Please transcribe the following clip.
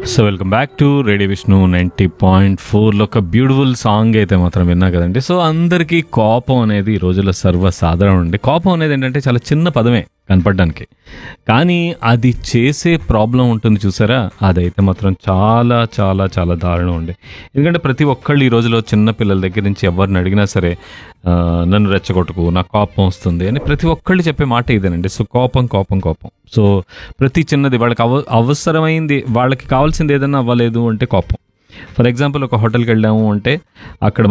so welcome back to radio Vishnu ninety point ఫోర్లో ఒక beautiful song అయితే మాత్రం విన్నా కదండి సో అందరికీ కోపం అనేది ఈ రోజుల్లో సర్వసాధారణం అండి కోపం అనేది ఏంటంటే చాలా చిన్న పదమే కనపడడానికి కానీ అది చేసే ప్రాబ్లం ఉంటుంది చూసారా అదైతే మాత్రం చాలా చాలా చాలా దారుణం అండి ఎందుకంటే ప్రతి ఒక్కళ్ళు ఈ రోజులో చిన్న పిల్లల దగ్గర నుంచి ఎవరిని అడిగినా సరే ఆ, నన్ను రెచ్చగొట్టుకు నాకు కోపం వస్తుంది అని ప్రతి ఒక్కళ్ళు చెప్పే మాట ఇదేనండి సో కోపం కోపం కోపం సో ప్రతి చిన్నది వాళ్ళకి అవ అవసరమైంది వాళ్ళకి కావాల్సింది ఏదైనా అవ్వలేదు అంటే కోపం ఫర్ ఎగ్జాంపుల్ ఒక హోటల్కి వెళ్ళాము అంటే అక్కడ